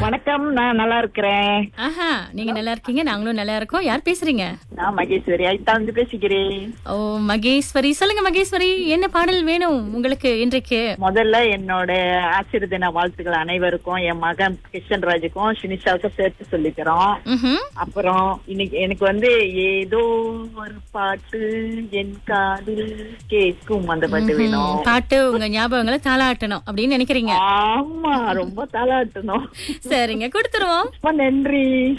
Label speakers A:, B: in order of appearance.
A: வணக்கம் நான் நல்லா இருக்கிறேன்
B: ஆஹா நீங்க நல்லா இருக்கீங்க நாங்களும் நல்லா இருக்கோம் யார் பேசுறீங்க
A: நான் மகேஸ்வரி ஐத்தாந்து பேசிக்கிறேன்
B: ஓ மகேஸ்வரி சொல்லுங்க மகேஸ்வரி என்ன பாடல் வேணும் உங்களுக்கு இன்றைக்கு
A: முதல்ல என்னோட ஆசிரியர் தின வாழ்த்துக்கள் அனைவருக்கும் என் மகன் கிருஷ்ணன் ராஜுக்கும் ஷினிஷாவுக்கும் சேர்த்து சொல்லிக்கிறோம்
B: ம்ஹும்.
A: அப்புறம் இன்னைக்கு எனக்கு வந்து ஏதோ ஒரு பாட்டு என் காதில் கேட்கும் அந்த பாட்டு வேணும்
B: பாட்டு உங்க ஞாபகங்களை தாளாட்டணும் அப்படின்னு நினைக்கிறீங்க
A: ஆமா ரொம்ப தாளாட்டணும்
B: சரிங்க கொடுத்துருவோம்
A: ரொம்ப நன்றி